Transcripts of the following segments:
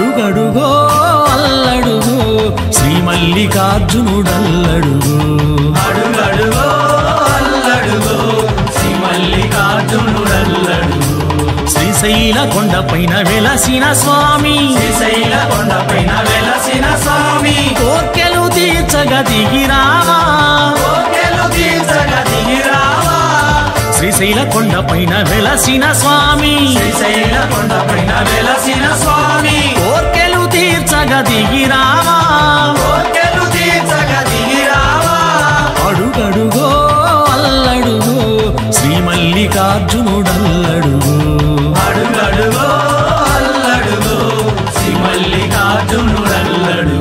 అడుగడుగో అల్లడుగో శ్రీ మల్లికార్జునుడల్లడుగో అడుగడుగో అల్లడుగో శ్రీ మల్లికార్జునుడల్లడు శ్రీశైల కొండపైన వెలసిన స్వామి శ్రీశైల కొండపైన వెలసిన స్వామి కోర్కెలు తీర్చగ దిగిరావా కోకెలు తీర్చగ దిగిరావా శ్రీశైల కొండపైన వెలసిన స్వామి శ్రీశైల కొండపైన వెలసిన స్వామి కోర్కెలు తీర్చగ దిగిరావా కోకెలు తీర్చగ దిగిరావా అడుగడుగో అల్లడుగో శ్రీ మల్లికార్జునుడల్లడుగో అడుగడుగో అల్లడుగో శ్రీ మల్లికార్జునుడల్లడు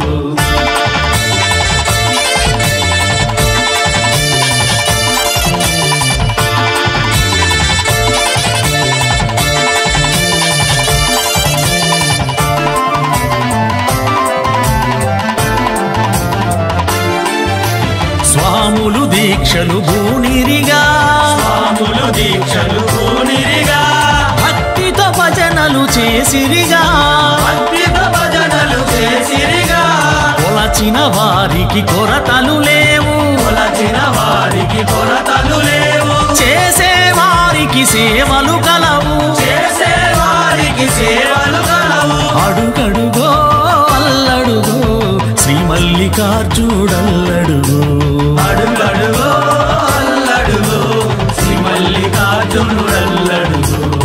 స్వాములు దీక్షలు భూనిరిగా స్వాములు దీక్షలు పూనిరిగా భక్తితో భజనలు చేసిరిగా అద్భుత భజనలు చేసిరిగా కొలచిన వారికి కొరతలు లేవు కొలచిన వారికి కొరతలు లేవు చేసే వారికి సేవలు కలవు చేసే వారికి సేవలు కలవు అడుగడుగో అల్లడుగో శ్రీ మల్లికార్జునుడల్లడుగో అడుగడుగో అల్లడుగో శ్రీ మల్లికార్జునుడల్లడు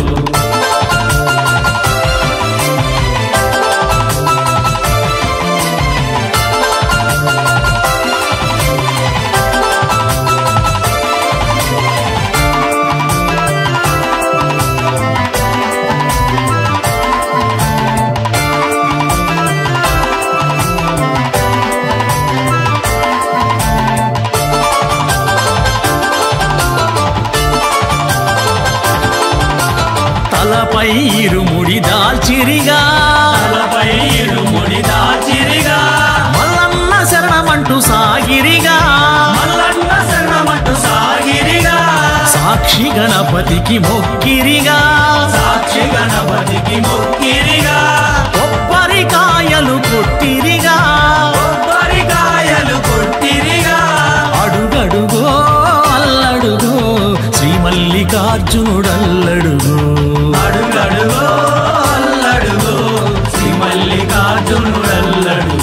తలపై ఇరుముడి దాల్చిరిగా తలపై ఇరుముడి దాచిరిగా మల్లన్న శరణమంటూ సాగిరిగా మల్లన్న శరణమట్టు సాగిరిగా సాక్షి గణపతికి మొక్కిరిగా సాక్షి గణపతికి మొక్కిరిగా కొబ్బరికాయలు కొట్టిరిగా కొబ్బరికాయలు కొట్టిరిగా అడుగడుగో అల్లడుగో శ్రీ మల్లికార్జునుడల్లడుగో అడుగడుగో అల్లడుగో శ్రీ మల్లికార్జునుడల్లడు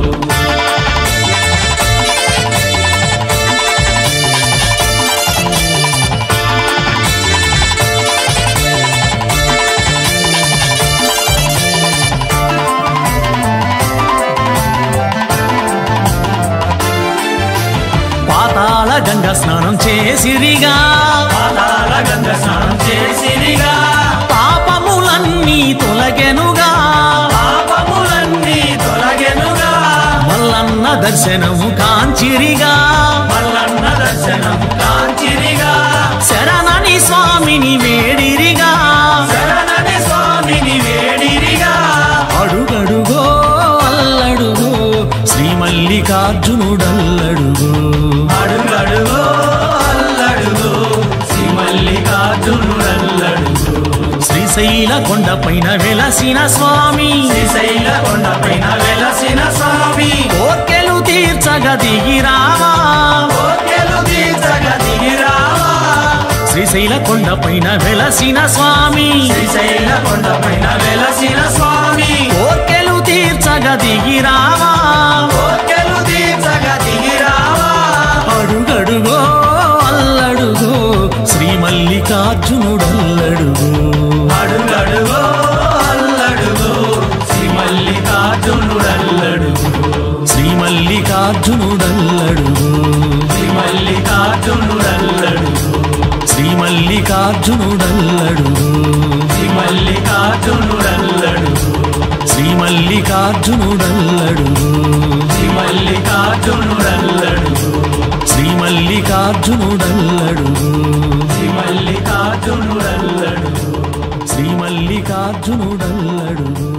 పాతాళ గంగ స్నానం చేసిరిగా పాతాళ గంగ స్నానం చేసిరిగా పాపములన్నీ తొలగెనుగా పాపములన్నీ తొలగెనుగా మల్లన్న దర్శనము కాంచిరిగా మల్లన్న దర్శనం కాంచిరిగా శరణని స్వామిని వేడిరిగా శరణని స్వామిని వేడిరిగా అడుగడుగో అల్లడుగో శ్రీ మల్లికార్జునుడల్లడుగో అడుగడుగో అల్లడుగో శ్రీ మల్లికార్జునుడల్లడు శ్రీశైల కొండపైన వెలసిన స్వామి శ్రీశైల కొండపైన వెలసిన స్వామి కోర్కెలు తీర్చగ దిగిరావా కోర్కెలు తీర్చగ దిగిరావా శ్రీశైల కొండపైన వెలసిన స్వామి శ్రీశైల కొండపైన వెలసిన స్వామి కోర్కెలు తీర్చగ దిగిరావా కోర్కెలు తీర్చగ దిగిరావా అడుగడుగో అల్లడుగో శ్రీ మల్లికార్జునుడల్లడుగో అడుగడుగో అల్లడుగో శ్రీ మల్లికార్జునుడల్లడు శ్రీ మల్లికార్జునుడల్లడుగో శ్రీ మల్లికార్జునుడల్లడు శ్రీ మల్లికార్జునుడల్లడుగో శ్రీ మల్లికార్జునుడల్లడు శ్రీ మల్లికార్జునుడల్లడుగో శ్రీ మల్లికార్జునుడల్లడు శ్రీ మల్లికార్జునుడల్లడుగో శ్రీ మల్లికార్జునుడల్లడు శ్రీ మల్లికార్జునుడల్లడుగో